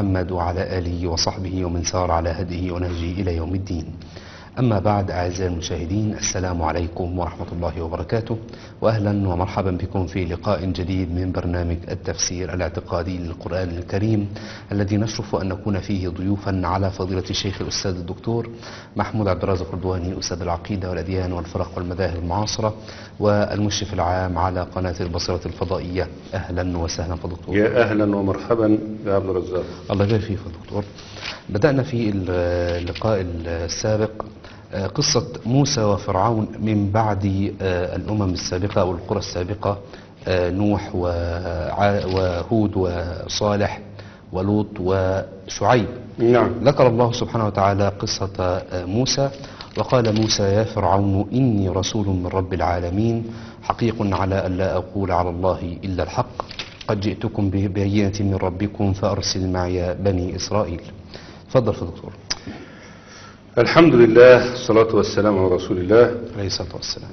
محمد وعلى آله وصحبه ومن سار على هديه ونهجه إلى يوم الدين أما بعد أعزائي المشاهدين السلام عليكم ورحمة الله وبركاته وأهلا ومرحبا بكم في لقاء جديد من برنامج التفسير الاعتقادي للقرآن الكريم الذي نشرف أن نكون فيه ضيوفا على فضيلة الشيخ الأستاذ الدكتور محمود عبد الرازق الردواني أستاذ العقيدة والأديان والفرق والمذاهب المعاصرة والمشرف العام على قناة البصيرة الفضائية أهلا وسهلا فدكتور يا أهلا ومرحبا يا عبد الرزاق الله يبارك فيك يا دكتور بدأنا في اللقاء السابق آه، قصة موسى وفرعون من بعد آه، الأمم السابقة أو القرى السابقة آه، نوح وع- وهود وصالح ولوط وشعيب نعم ذكر الله سبحانه وتعالى قصة آه، موسى وقال موسى يا فرعون إني رسول من رب العالمين حقيق على أن لا أقول على الله إلا الحق قد جئتكم ببينة من ربكم فأرسل معي بني إسرائيل تفضل في دكتور الحمد لله الصلاة والسلام على رسول الله عليه الصلاة والسلام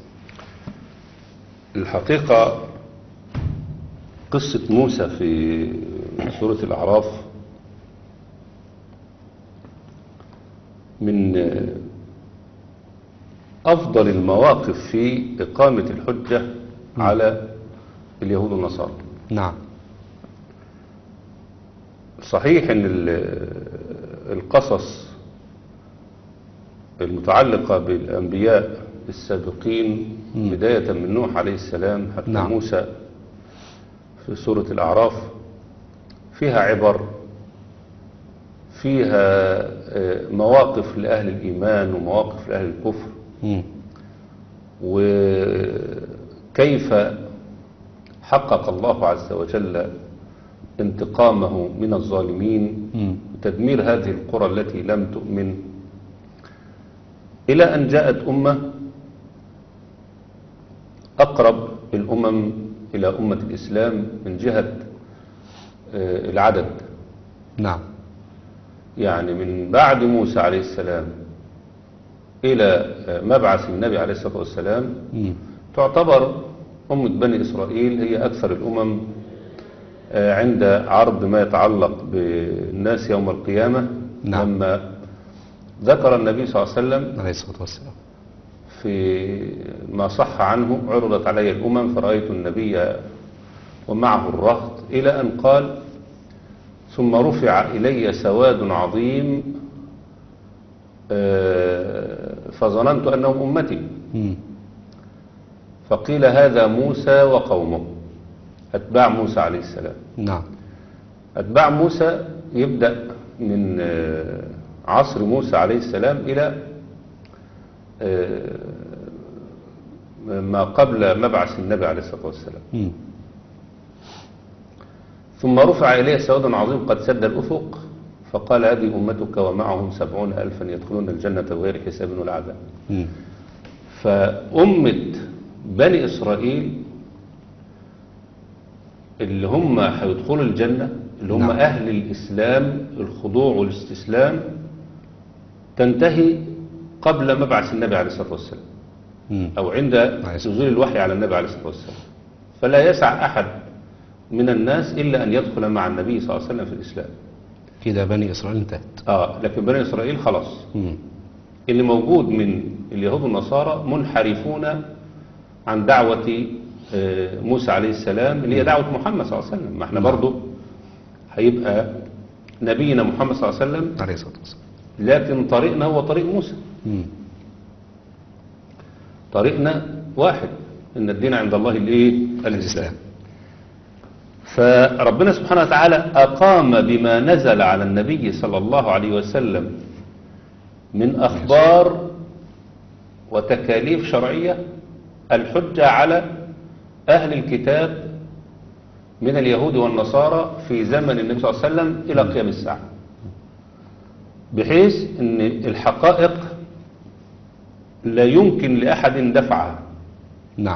الحقيقة قصة موسى في سورة الأعراف من أفضل المواقف في إقامة الحجة على اليهود والنصارى نعم صحيح ان ال- القصص المتعلقة بالأنبياء السابقين بداية من نوح عليه السلام حتى نعم. موسى في سورة الأعراف فيها عبر فيها آه، مواقف لأهل الإيمان ومواقف لأهل الكفر مم. وكيف حقق الله عز وجل انتقامه من الظالمين مم. وتدمير هذه القرى التي لم تؤمن إلى أن جاءت أمة أقرب الأمم إلى أمة الإسلام من جهة آه، العدد نعم يعني من بعد موسى عليه السلام إلى آه، مبعث النبي عليه الصلاة والسلام مم. تعتبر أمة بني إسرائيل هي أكثر الأمم آه، عند عرض ما يتعلق بالناس يوم القيامة نعم. لما ذكر النبي صلى الله عليه وسلم عليه الصلاة والسلام في ما صح عنه عرضت علي الأمم فرأيت النبي ومعه الرهط إلى أن قال ثم رفع إلي سواد عظيم آه، فظننت أنهم أمتي مم. فقيل هذا موسى وقومه أتباع موسى عليه السلام نعم أتباع موسى يبدأ من آه، عصر موسى عليه السلام إلى آه، ما قبل مبعث النبي عليه الصلاة والسلام مم. ثم رفع إليه سواد عظيم قد سد الأفق فقال هذه أمتك ومعهم سبعون ألفا يدخلون الجنة بغير حساب ولا عذاب مم. فأمة بني إسرائيل اللي هم هيدخلوا الجنة اللي هم نعم. نعم. أهل الإسلام الخضوع والاستسلام تنتهي قبل مبعث النبي عليه الصلاة والسلام مم. أو عند عليه الصلاة نزول الوحي على النبي عليه الصلاة والسلام فلا يسع أحد من الناس إلا أن يدخل مع النبي صلى الله عليه وسلم في الإسلام كده بني إسرائيل انتهت آه لكن بني إسرائيل خلاص مم. اللي موجود من اليهود والنصارى منحرفون عن دعوة آه، موسى عليه السلام اللي هي دعوة محمد صلى الله عليه وسلم ما احنا نعم. برضو هيبقى نبينا محمد صلى الله عليه وسلم عليه الصلاة والسلام لكن طريقنا هو طريق موسى مم. طريقنا واحد ان الدين عند الله الايه الاسلام الإسلام فربنا سبحانه وتعالى أقام بما نزل على النبي صلى الله عليه وسلم من أخبار وتكاليف شرعية الحجة على أهل الكتاب من اليهود والنصارى في زمن النبي صلى الله عليه وسلم إلى قيام الساعة بحيث أن الحقائق لا يمكن لأحد دفعها نعم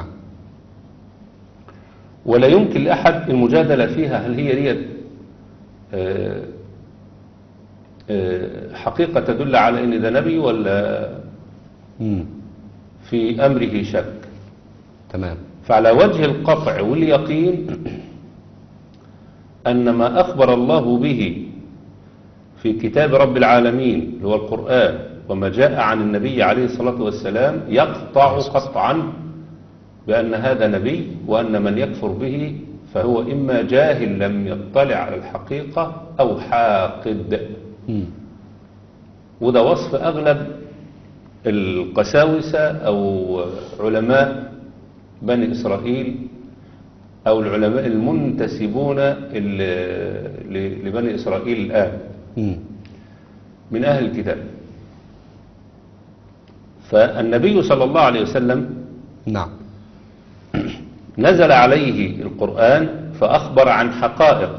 ولا يمكن لأحد المجادلة فيها هل هي ديت آه، آه، حقيقة تدل على ان ده نبي ولا مم. في امره شك تمام فعلى وجه القطع واليقين ان ما اخبر الله به في كتاب رب العالمين اللي هو القرآن وما جاء عن النبي عليه الصلاة والسلام يقطع قطعا بأن هذا نبي وأن من يكفر به فهو إما جاهل لم يطلع على الحقيقة أو حاقد مم. وده وصف أغلب القساوسة أو علماء بني إسرائيل أو العلماء المنتسبون ال- ل- لبني إسرائيل الآن مم. من أهل الكتاب فالنبي صلى الله عليه وسلم نعم نزل عليه القرآن فأخبر عن حقائق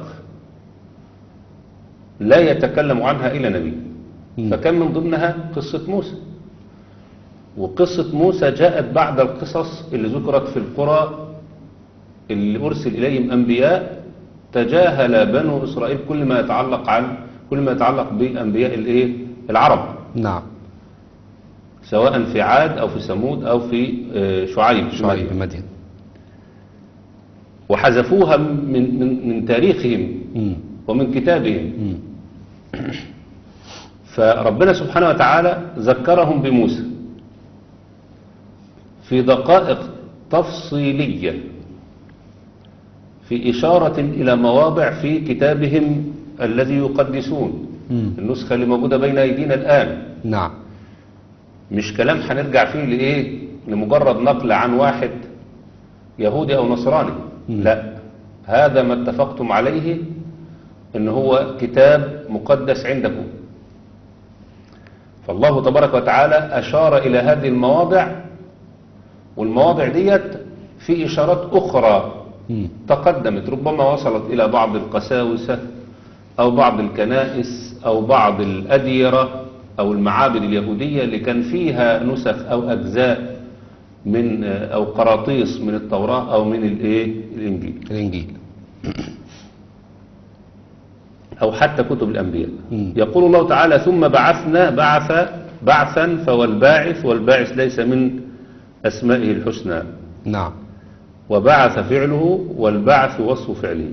لا يتكلم عنها إلا نبي مم. فكان من ضمنها قصة موسى وقصة موسى جاءت بعد القصص اللي ذكرت في القرى اللي أرسل إليهم أنبياء تجاهل بنو إسرائيل كل ما يتعلق عن كل ما يتعلق بأنبياء الإيه العرب نعم سواء في عاد أو في ثمود أو في آه، شعيب شعيب مدين وحذفوها من من من تاريخهم مم. ومن كتابهم مم. فربنا سبحانه وتعالى ذكرهم بموسى في دقائق تفصيلية في إشارة إلى مواضع في كتابهم الذي يقدسون مم. النسخة اللي موجودة بين أيدينا الآن نعم مش كلام هنرجع فيه لإيه لمجرد نقل عن واحد يهودي أو نصراني مم. لا هذا ما اتفقتم عليه إن هو كتاب مقدس عندكم فالله تبارك وتعالى أشار إلى هذه المواضع والمواضع ديت في إشارات أخرى مم. تقدمت ربما وصلت إلى بعض القساوسة أو بعض الكنائس أو بعض الأديرة أو المعابد اليهودية اللي كان فيها نسخ أو أجزاء من أو قراطيس من التوراة أو من الإيه الإنجيل الإنجيل أو حتى كتب الأنبياء مم. يقول الله تعالى ثم بعثنا بعث بعثا فهو الباعث والباعث ليس من أسمائه الحسنى نعم وبعث فعله والبعث وصف فعله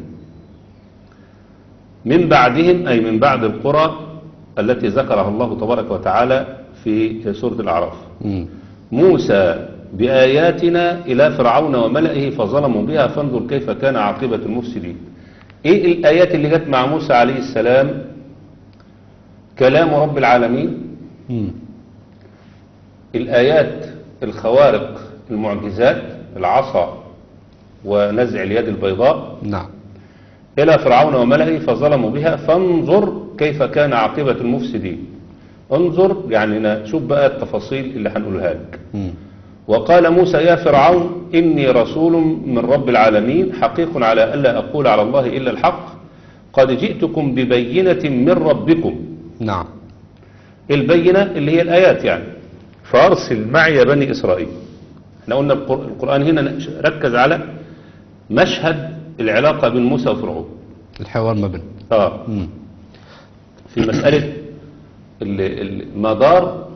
من بعدهم أي من بعد القرى التي ذكرها الله تبارك وتعالى في سورة الأعراف مم. موسى بآياتنا إلى فرعون وملئه فظلموا بها فانظر كيف كان عاقبة المفسدين إيه الآيات اللي جت مع موسى عليه السلام كلام رب العالمين مم. الآيات الخوارق المعجزات العصا ونزع اليد البيضاء نعم إلى فرعون وملئه فظلموا بها فانظر كيف كان عاقبة المفسدين انظر يعني نشوف بقى التفاصيل اللي هنقولها لك مم. وقال موسى يا فرعون إني رسول من رب العالمين حقيق على ألا أقول على الله إلا الحق قد جئتكم ببينة من ربكم نعم البينة اللي هي الآيات يعني فأرسل معي بني إسرائيل احنا قلنا القر- القرآن هنا ركز على مشهد العلاقة بين موسى وفرعون الحوار ما بينهم آه مم. في مسألة ال- المدار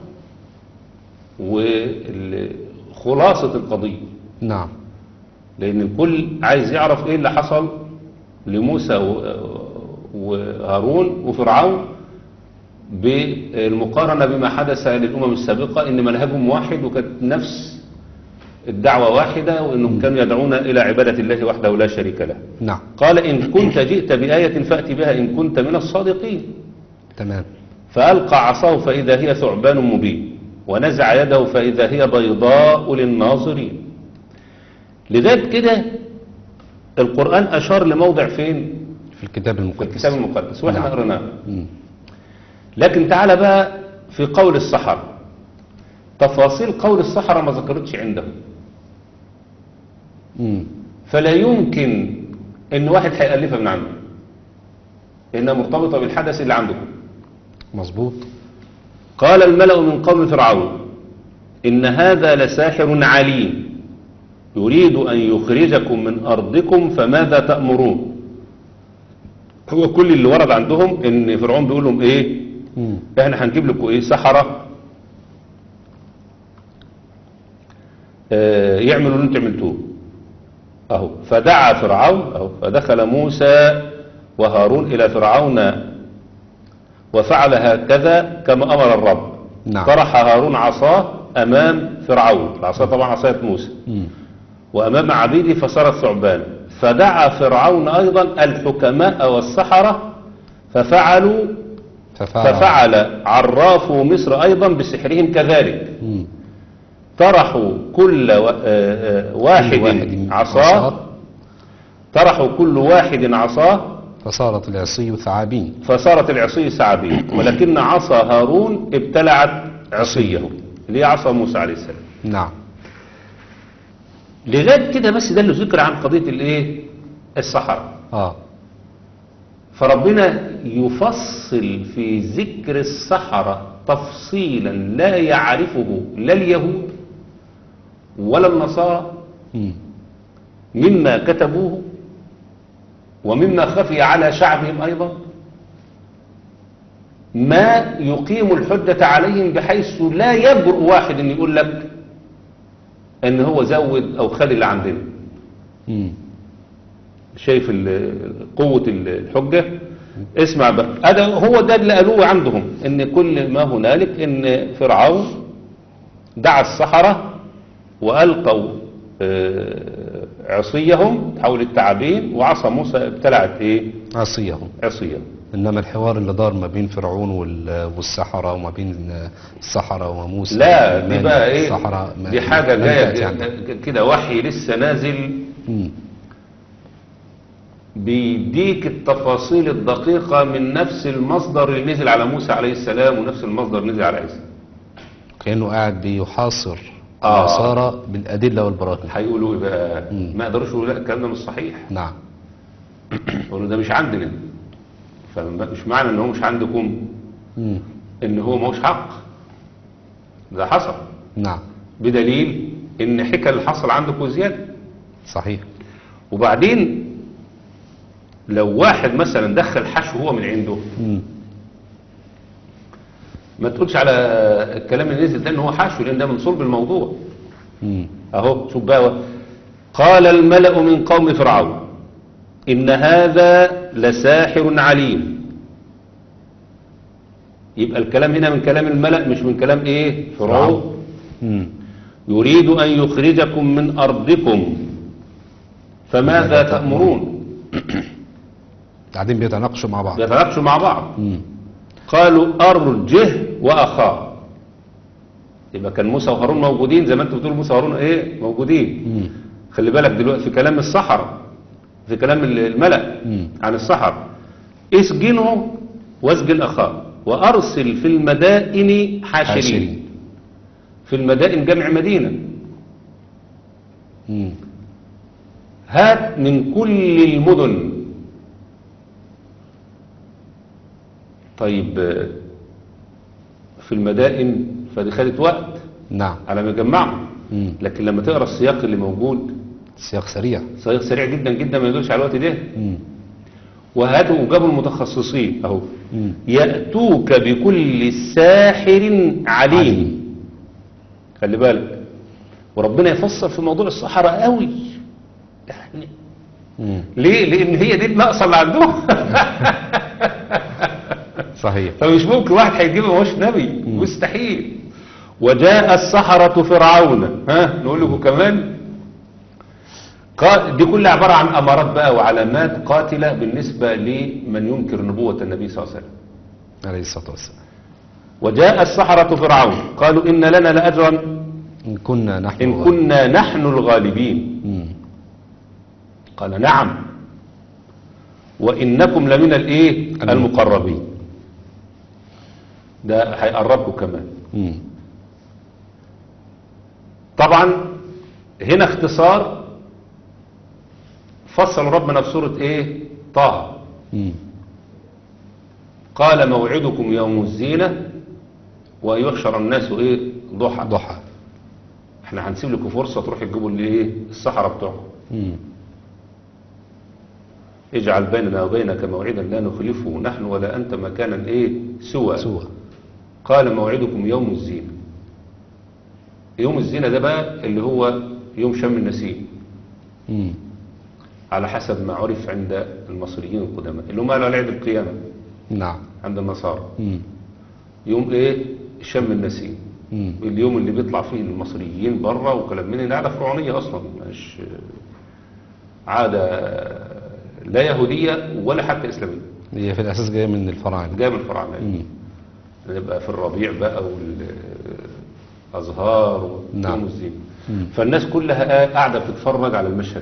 وخلاصة القضية نعم لأن الكل عايز يعرف إيه اللي حصل لموسى و- وهارون وفرعون بالمقارنة بما حدث للأمم السابقة إن منهجهم واحد وكانت نفس الدعوة واحدة وإنهم كانوا يدعون إلى عبادة الله وحده لا شريك له نعم قال إن كنت جئت بآية فأتي بها إن كنت من الصادقين تمام فألقى عصاه فإذا هي ثعبان مبين ونزع يده فإذا هي بيضاء للناظرين لذلك كده القرآن أشار لموضع فين في الكتاب في المقدس الكتاب المقدس واحنا نعم. قرناه مم. لكن تعال بقى في قول السحرة تفاصيل قول السحرة ما ذكرتش عندهم مم. فلا يمكن ان واحد هيألفها من عنده لانها مرتبطة بالحدث اللي عندكم مظبوط قال الملأ من قوم فرعون إن هذا لساحر عليم يريد أن يخرجكم من أرضكم فماذا تأمرون هو كل اللي ورد عندهم إن فرعون بيقول لهم إيه مم. إحنا هنجيب لكم إيه سحرة آه، يعملوا اللي انتم عملتوه أهو فدعا فرعون أهو فدخل موسى وهارون إلى فرعون وفعل هكذا كما أمر الرب نعم. طرح هارون عصاه أمام فرعون العصا طبعا عصاية موسى مم. وأمام عبيده فصارت ثعبان فدعا فرعون أيضا الحكماء والسحرة ففعلوا ففعل, ففعل عراف مصر أيضا بسحرهم كذلك مم. طرحوا كل و- آه، آه، واحد, كل واحد عصاه طرحوا كل واحد عصاه فصارت العصي ثعابين فصارت العصي ثعابين ولكن عصا هارون ابتلعت عصيه اللي هي عصا موسى عليه السلام نعم لغايه كده بس ده اللي ذكر عن قضيه الايه السحره اه فربنا يفصل في ذكر السحرة تفصيلا لا يعرفه لا اليهود ولا النصارى مم. مما كتبوه ومما خفي على شعبهم أيضا ما يقيم الحجة عليهم بحيث لا يجرؤ واحد ان يقول لك ان هو زود او خد اللي عندنا مم. شايف ال- قوة ال- الحجة اسمع بقى هذا هو ده اللي قالوه عندهم ان كل ما هنالك ان فرعون دعا السحرة والقوا آه، عصيهم تحول التعابين وعصا موسى ابتلعت ايه عصيهم عصيهم انما الحوار اللي دار ما بين فرعون وال- والسحرة وما بين السحرة وموسى لا دي والإيمان بقى ايه السحرة ما- دي حاجة لم تأتي جاية عندنا. كده وحي لسه نازل مم. بيديك التفاصيل الدقيقة من نفس المصدر اللي نزل على موسى عليه السلام ونفس المصدر اللي نزل على عيسى كأنه قاعد بيحاصر آه. النصارى بالأدلة والبراهين هيقولوا ايه بقى مم. ما يقدروش يقولوا لا الكلام ده مش صحيح نعم يقولوا ده مش عندنا فمش معنى ان هو مش عندكم مم. ان هو مش حق ده حصل نعم بدليل ان حكى اللي حصل عندكم زياده صحيح وبعدين لو واحد مثلا دخل حشو هو من عنده مم. ما تقولش على الكلام اللي نزل ده ان هو حشو لان ده من صلب الموضوع مم. اهو شوف بقى قال الملأ من قوم فرعون إن هذا لساحر عليم يبقى الكلام هنا من كلام الملأ مش من كلام ايه فرعون مم. يريد أن يخرجكم من أرضكم فماذا تأمرون قاعدين بيتناقشوا مع بعض بيتناقشوا مع بعض مم. قالوا أرجه وأخاه يبقى كان موسى وهارون موجودين زي ما انتوا بتقولوا موسى وهارون ايه موجودين مم. خلي بالك دلوقتي في كلام السحرة في كلام الملأ مم. عن السحرة اسجنه واسجن أخاه وأرسل في المدائن حاشرين حاشرين. في المدائن جمع مدينة مم. هات من كل المدن طيب آه، في المدائن فدي خدت وقت نعم على ما يجمعهم مم. لكن لما تقرا السياق اللي موجود سياق سريع سياق سريع جدا جدا ما يدلش على الوقت ده مم. وهاتوا وجابوا المتخصصين اهو مم. يأتوك بكل ساحر عليم عليم. خلي بالك وربنا يفصل في موضوع السحرة قوي يعني مم. ليه لان هي دي النقصه اللي عندهم صحيح فمش ممكن واحد هيجيبه ما هوش نبي مستحيل وجاء السحرة فرعون ها نقول لكم كمان قا- دي كلها عبارة عن أمارات بقى وعلامات قاتلة بالنسبة لمن ينكر نبوة النبي صلى الله عليه وسلم عليه الصلاة والسلام وجاء السحرة فرعون قالوا إن لنا لأجرا إن كنا نحن إن كنا نحن الغالبين مم. قال نعم وإنكم لمن الإيه المقربين ده هيقربكم كمان مم. طبعا هنا اختصار فصل ربنا في سورة ايه طه مم. قال موعدكم يوم الزينة ويحشر الناس ايه ضحى ضحى احنا هنسيب لكم فرصة تروحوا تجيبوا الايه السحرة بتوعكم مم. اجعل بيننا وبينك موعدا لا نخلفه نحن ولا انت مكانا ايه سوى سوى قال موعدكم يوم الزينة يوم الزينة ده بقى اللي هو يوم شم النسيم مم. على حسب ما عرف عند المصريين القدماء اللي هم قالوا على عيد القيامة نعم عند النصارى مم. يوم ايه شم النسيم مم. اليوم اللي بيطلع فيه المصريين بره وكلام من ده عاده فرعونيه اصلا مش عاده لا يهوديه ولا حتى اسلاميه هي في الأساس جاية من الفراعنة جايه من الفراعنه مم. نبقى في الربيع بقى والازهار نعم. واليوم الزين مم. فالناس كلها قاعده بتتفرج على المشهد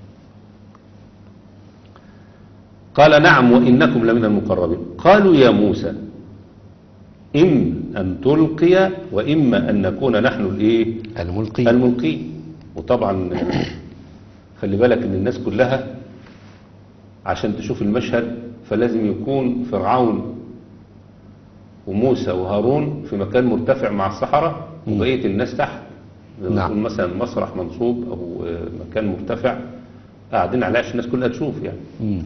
قال نعم وانكم لمن المقربين قالوا يا موسى إما أن تلقي وإما أن نكون نحن الإيه الملقي الملقي وطبعا خلي بالك ان الناس كلها عشان تشوف المشهد فلازم يكون فرعون وموسى وهارون في مكان مرتفع مع الصحراء وبقية الناس تحت زي ما نعم. يكون مثلا مسرح منصوب او آه، مكان مرتفع قاعدين عليه عشان الناس كلها تشوف يعني مم.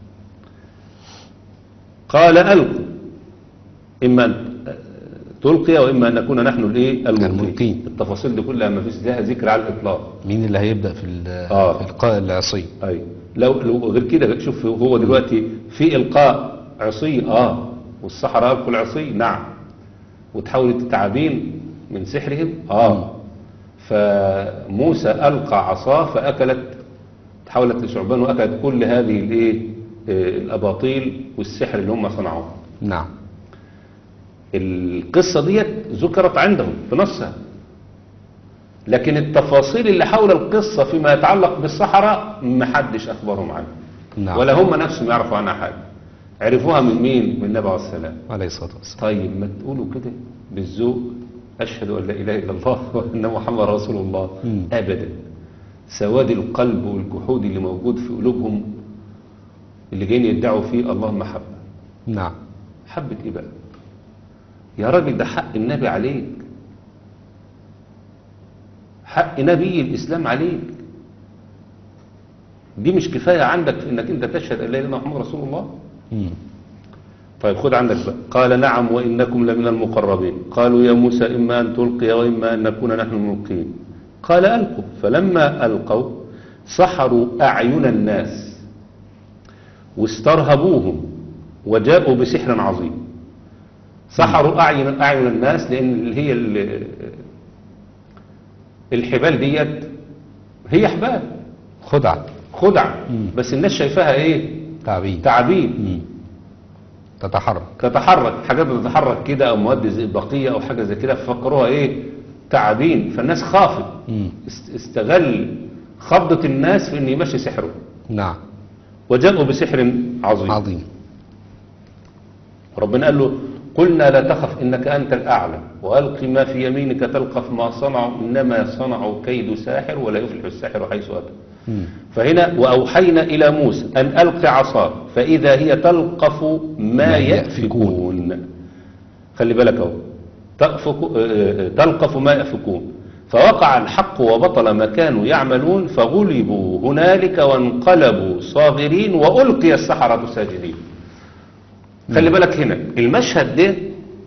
قال ألقوا إما أن تلقي وإما أن نكون نحن الإيه الملقين. الملقين التفاصيل دي كلها ما فيش لها ذكر على الإطلاق مين اللي هيبدأ في ال- آه. في إلقاء العصي أي لو لو غير كده شوف هو دلوقتي في إلقاء عصي آه والسحرة ألقوا العصي نعم وتحولت التعابين من سحرهم آه فموسى ألقى عصاه فأكلت تحولت لثعبان وأكلت كل هذه الإيه آه، الأباطيل والسحر اللي هم صنعوه نعم القصة ديت ذكرت عندهم في نصها لكن التفاصيل اللي حول القصة فيما يتعلق بالصحراء محدش أخبرهم عنها نعم ولا هم نفسهم يعرفوا عنها حاجة عرفوها من مين؟ من النبي عليه السلام عليه الصلاة والسلام طيب ما تقولوا كده بالذوق أشهد أن لا إله إلا الله وأن محمد رسول الله مم. أبدا سواد القلب والجحود اللي موجود في قلوبهم اللي جايين يدعوا فيه الله محبة نعم حبة ايه بقى يا راجل ده حق النبي عليك حق نبي الاسلام عليك دي مش كفاية عندك في انك انت تشهد ان لا اله الا الله محمد رسول الله مم. طيب خد عندك بقى قال نعم وانكم لمن المقربين قالوا يا موسى اما ان تلقي واما ان نكون نحن الملقين قال القوا فلما القوا سحروا اعين الناس واسترهبوهم وجاءوا بسحر عظيم سحروا أعين أعين الناس لأن اللي هي ال- الحبال ديت هي حبال خدعة خدع مم. بس الناس شايفاها ايه تعبين تعابين مم. تتحرك تتحرك حاجات بتتحرك كده او مواد زي بقيه او حاجه زي كده ففكروها ايه تعابين فالناس خافت مم. است- استغل خضة الناس في ان يمشي سحره نعم وجاءوا بسحر عظيم عظيم ربنا قال له قلنا لا تخف إنك أنت الأعلى وألق ما في يمينك تلقف ما صنعوا إنما صنعوا كيد ساحر ولا يفلح الساحر حيث أتى مم. فهنا وأوحينا إلى موسى أن ألق عصاك فإذا هي تلقف ما ما يأفكون خلي بالك أهو تأفك آه، تلقف ما يأفكون فوقع الحق وبطل ما كانوا يعملون فغلبوا هنالك وانقلبوا صاغرين وألقي السحرة ساجدين خلي بالك هنا المشهد ده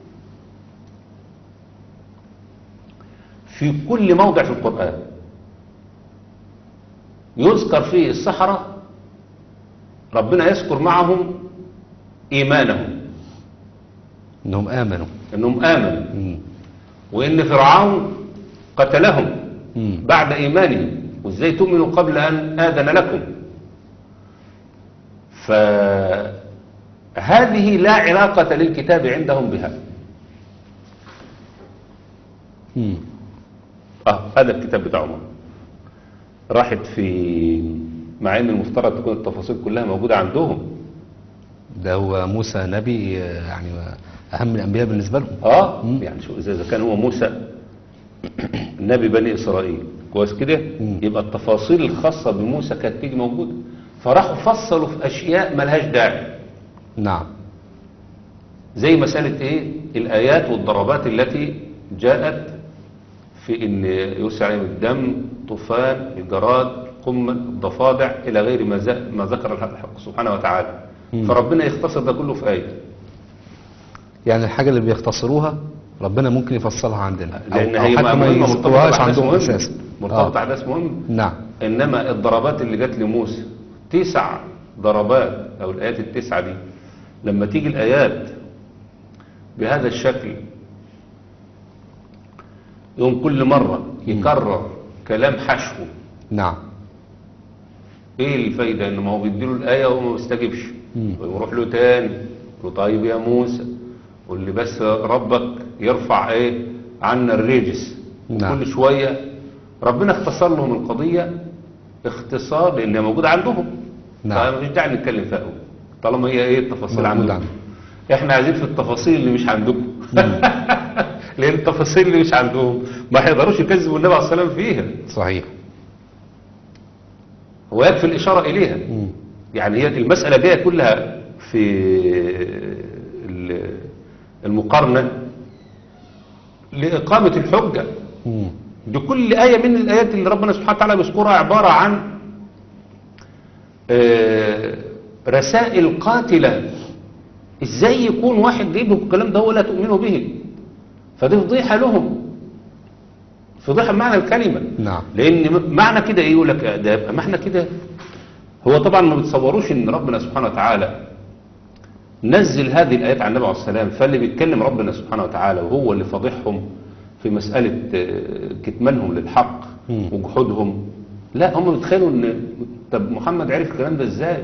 في كل موضع في القرآن يذكر فيه السحرة ربنا يذكر معهم إيمانهم انهم امنوا أنهم آمنوا مم. وإن فرعون قتلهم مم. بعد إيمانهم وإزاي تؤمنوا قبل أن آذن لكم فهذه لا علاقة للكتاب عندهم بها مم. اه هذا الكتاب بتاعهم راحت في مع ان المفترض تكون التفاصيل كلها موجودة عندهم ده هو موسى نبي آه، يعني اهم الانبياء بالنسبة لهم اه مم. يعني شو اذا إذا كان هو موسى نبي بني اسرائيل كويس كده مم. يبقى التفاصيل الخاصة بموسى كانت تيجي موجودة فراحوا فصلوا في اشياء ملهاش داعي نعم زي مسألة ايه الآيات والضربات التي جاءت في ان يرسل عليهم الدم طوفان الجراد القمة الضفادع إلى غير ما, ز- ما ذكر الحق سبحانه وتعالى مم. فربنا يختصر ده كله في آية يعني الحاجة اللي بيختصروها ربنا ممكن يفصلها عندنا لأن أو, هي أو حتى ما مهمة مرتبطة يذكروهاش بأحداث عندهم مهمة. اساسا مرتبطة آه. أحداث مهم نعم إنما الضربات اللي جت لموسى تسع ضربات أو الآيات التسعة دي لما تيجي الآيات بهذا الشكل يوم كل مرة يكرر كلام حشو نعم ايه الفايدة ان ما هو بيديله الآية وهو ما بيستجيبش مم. ويروح له تاني يقول له طيب يا موسى قول لي بس ربك يرفع ايه عنا الرجس نعم. كل شوية ربنا اختصر لهم القضية اختصار لان هي موجودة عندهم نعم. فمش داعي نتكلم فيها قوي. طالما هي ايه التفاصيل موجودة عندهم عندهم. احنا عايزين في التفاصيل اللي مش عندكم لان التفاصيل اللي مش عندهم ما هيقدروش يكذبوا النبي عليه الصلاه والسلام فيها صحيح هو يكفي الاشاره اليها مم. يعني هي المسألة جاية كلها في ال- المقارنة لإقامة الحجة مم. دي كل آية من الآيات اللي ربنا سبحانه وتعالى بيذكرها عبارة عن آه، رسائل قاتلة ازاي يكون واحد جايب لكم الكلام ده ولا تؤمنوا به فدي فضيحة لهم فضيحة بمعنى الكلمة نعم لان م- معنى كده ايه يقول لك ده يبقى معنى كده هو طبعا ما بتصوروش ان ربنا سبحانه وتعالى نزل هذه الايات على النبي عليه السلام فاللي بيتكلم ربنا سبحانه وتعالى وهو اللي فاضحهم في مسألة آه، كتمانهم للحق مم. وجحودهم لا هم بيتخيلوا ان طب محمد عرف الكلام ده ازاي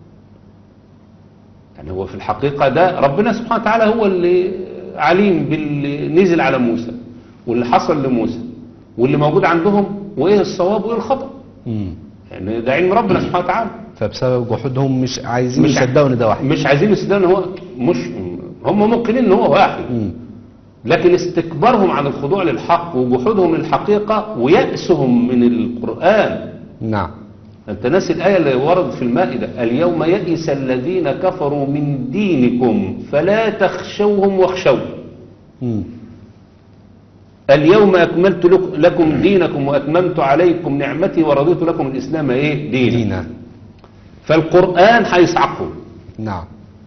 يعني هو في الحقيقة ده ربنا سبحانه وتعالى هو اللي عليم باللي نزل على موسى واللي حصل لموسى واللي موجود عندهم وايه الصواب وايه الخطأ مم. يعني ده علم ربنا سبحانه وتعالى فبسبب جحودهم مش عايزين مش ع- يصدقوا ان ده واحد مش عايزين يصدقوا ان هو مش هم ممكنين ان هو واحد مم. لكن استكبارهم عن الخضوع للحق وجحودهم للحقيقة ويأسهم من القرآن نعم انت ناسي الآية اللي وردت في المائدة اليوم يئس الذين كفروا من دينكم فلا تخشوهم واخشوا مم. اليوم أكملت لك- لكم دينكم وأتممت عليكم نعمتي ورضيت لكم الإسلام إيه دينا دينا فالقرآن هيصعقهم نعم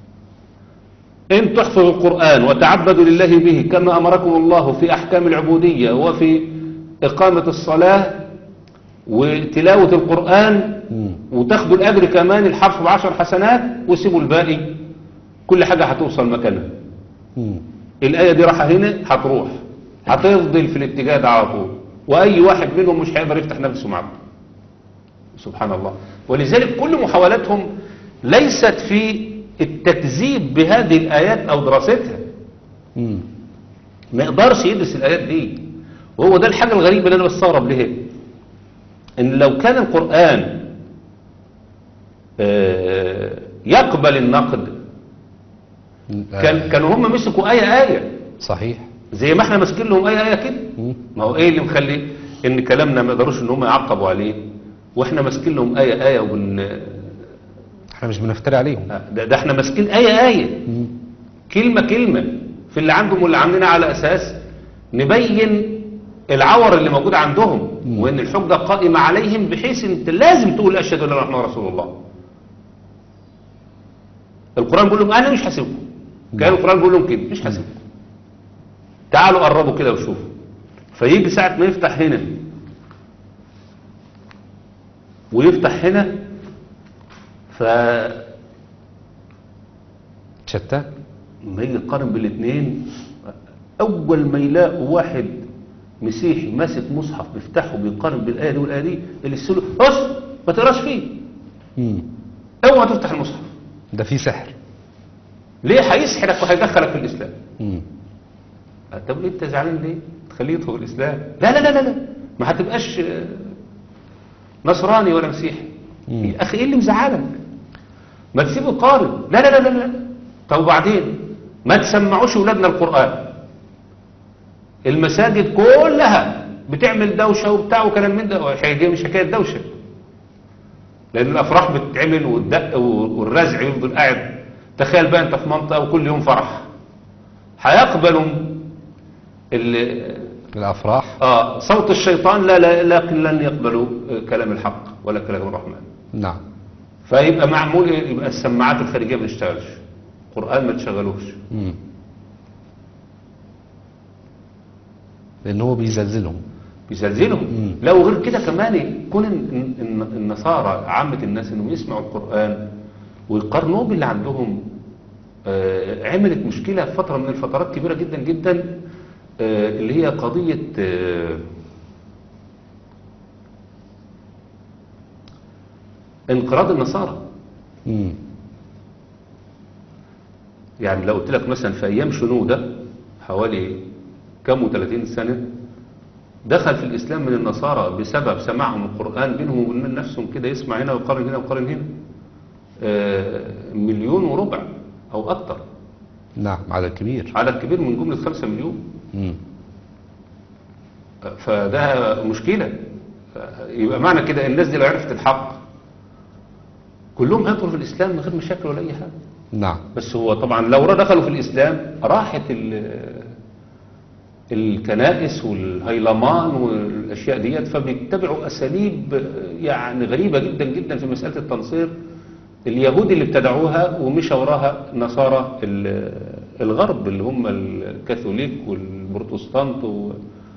إن تحفظوا القرآن وتعبدوا لله به كما أمركم الله في أحكام العبودية وفي إقامة الصلاة وتلاوة القرآن مم. وتاخدوا الأجر كمان الحرف بعشر حسنات وسيبوا الباقي كل حاجة هتوصل مكانها مم. الآية دي راحة هنا هتروح هتفضل في الاتجاه ده على طول وأي واحد منهم مش هيقدر يفتح نفسه معاكم سبحان الله ولذلك كل محاولاتهم ليست في التكذيب بهذه الآيات أو دراستها مم. ما يقدرش يدرس الآيات دي وهو ده الحاجة الغريبة اللي أنا بستغرب لها إن لو كان القرآن آه، يقبل النقد كان كانوا هم مسكوا آية آية صحيح زي ما احنا ماسكين لهم آية آية كده مم. ما هو ايه اللي مخلي ان كلامنا ما يقدروش ان هم يعقبوا عليه واحنا ماسكين لهم آية آية وبن احنا مش بنفتري عليهم ده, ده احنا ماسكين آية آية مم. كلمة كلمة في اللي عندهم واللي عندنا على أساس نبين العور اللي موجود عندهم مم. وإن الحجة قائمة عليهم بحيث أنت لازم تقول أشهد أن لا إله إلا الله رسول الله القرآن بيقول لهم أنا مش هسيبكم كان القرآن بيقول لهم كده مش هسيبكم تعالوا قربوا كده وشوفوا فيجي ساعة ما يفتح هنا ويفتح هنا ف شتى لما يجي يقارن بالاثنين اول ما يلاقوا واحد مسيحي ماسك مصحف بيفتحه بيقارن بالايه دي والايه دي اللي يسأله بص ما تقراش فيه مم. اوعى تفتح المصحف ده في سحر ليه هيسحرك وهيدخلك في الاسلام مم. طب انت زعلان ليه تخليه يدخل الاسلام لا لا لا لا, لا. ما هتبقاش آه، نصراني ولا مسيحي مم. يا اخي ايه اللي مزعلك ما تسيبه يقارن لا لا لا لا لا طب وبعدين ما تسمعوش ولادنا القرآن المساجد كلها بتعمل دوشة وبتاع وكلام من ده هي مش حكاية دوشة لأن الأفراح بتتعمل والدق والرزع يفضل قاعد تخيل بقى أنت في منطقة وكل يوم فرح هيقبلوا ال- الافراح آه صوت الشيطان لا, لا لكن لن يقبلوا آه، كلام الحق ولا كلام الرحمن نعم فيبقى معمول إيه؟ يبقى السماعات الخارجية ما تشتغلش القرآن ما تشغلوش مم. لان هو بيزلزلهم بيزلزلهم مم. لو غير كده كمان يكون الن- الن- النصارى عامة الناس انهم يسمعوا القرآن ويقارنوه باللي عندهم آه، آه، عملت مشكلة في فترة من الفترات كبيرة جدا جدا آه، اللي هي قضية آه، انقراض النصارى مم. يعني لو قلت لك مثلا في أيام شنودة حوالي كم وثلاثين سنة دخل في الإسلام من النصارى بسبب سماعهم القرآن بينهم وبين نفسهم كده يسمع هنا ويقارن هنا ويقارن هنا آه، مليون وربع أو أكتر نعم عدد كبير عدد كبير من جملة خمسة مليون مم. فده مشكلة يبقى معنى كده الناس دي لو عرفت الحق كلهم هيدخلوا في الإسلام من غير مشاكل ولا أي حاجة نعم بس هو طبعا لو دخلوا في الإسلام راحت ال- الكنائس والهيلمان والأشياء ديت فبيتبعوا أساليب يعني غريبة جدا جدا في مسألة التنصير اليهود اللي ابتدعوها ومشى وراها نصارى ال- الغرب اللي هم الكاثوليك والبروتستانت و-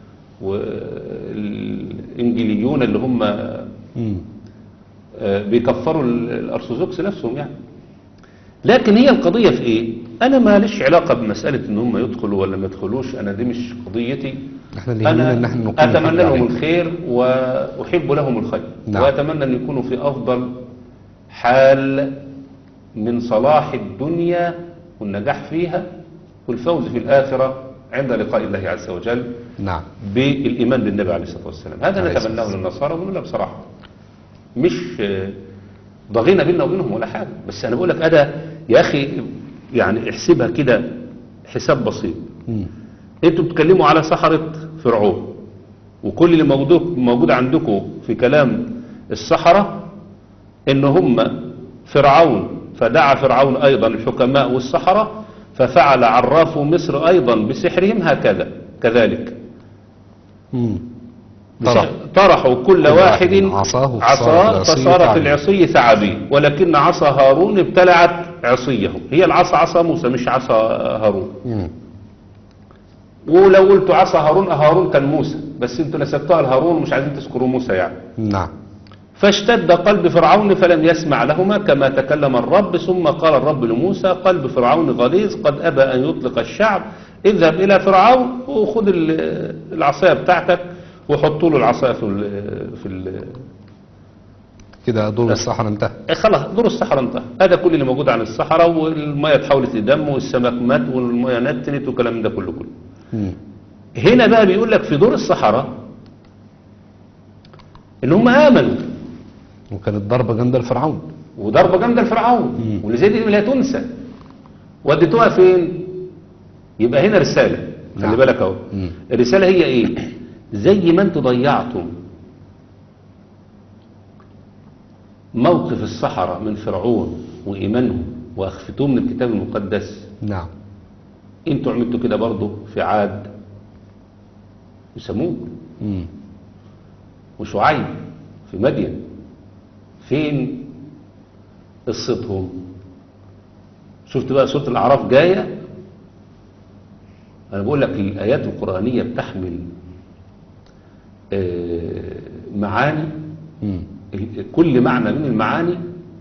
والإنجليون اللي هم مم. آه، بيكفروا ال- الأرثوذكس نفسهم يعني لكن هي القضية في إيه؟ أنا ماليش علاقة بمسألة إن هم يدخلوا ولا ما يدخلوش أنا دي مش قضيتي احنا اللي يهمنا ان احنا نقيم أتمنى الحق لهم عليهم. الخير وأحب لهم الخير نعم. وأتمنى أن يكونوا في أفضل حال من صلاح الدنيا والنجاح فيها والفوز في الآخرة عند لقاء الله عز وجل نعم بالإيمان بالنبي عليه الصلاة والسلام هذا عليه الصلاة نتمناه والسلام. للنصارى ونقول لها بصراحة مش آه، ضغينا بيننا وبينهم ولا حاجة بس أنا بقول لك أنا يا أخي يعني احسبها كده حساب بسيط مم. انتوا بتتكلموا على سحرة فرعون وكل اللي موجود موجود عندكم في كلام السحرة ان هم فرعون فدعا فرعون ايضا الحكماء والسحرة ففعل عراف مصر ايضا بسحرهم هكذا كذلك مم. بسح- طرح. طرحوا كل كل واحد واحد عصاه عصاه فصارت العصي فصارت ثعبان. العصي ثعابين ولكن عصا هارون ابتلعت عصيه هي العصا عصا موسى مش عصا هارون مم. ولو قلتوا عصا هارون هارون كان موسى بس انتوا نسبتوها لهارون ومش عايزين تذكروا موسى يعني نعم فاشتد قلب فرعون فلم يسمع لهما كما تكلم الرب ثم قال الرب لموسى قلب فرعون غليظ قد أبى أن يطلق الشعب اذهب إلى فرعون وخذ ال- العصاية بتاعتك وحطوا له العصاية في ال في ال كده دور الصحراء انتهى إيه خلاص دور الصحراء انتهى هذا كل اللي موجود عن الصحراء والمية تحولت لدم والسمك مات والمية نتنت والكلام ده كله كله مم. هنا بقى بيقول لك في دور الصحراء ان هم امنوا وكانت ضربة جامدة لفرعون وضربه جامده لفرعون مم. واللي زي دي لا تنسى وديتوها فين يبقى هنا رساله خلي نعم. بالك اهو مم. الرساله هي ايه زي ما انتوا ضيعتم موقف السحرة من فرعون وإيمانهم وأخفتوه من الكتاب المقدس نعم انتوا عملتوا كده برضه في عاد وثمود مم. وشعيب في مدين فين قصتهم شفت بقى سورة الأعراف جاية أنا بقول لك الآيات القرآنية بتحمل آه، معاني مم. ال- كل معنى من المعاني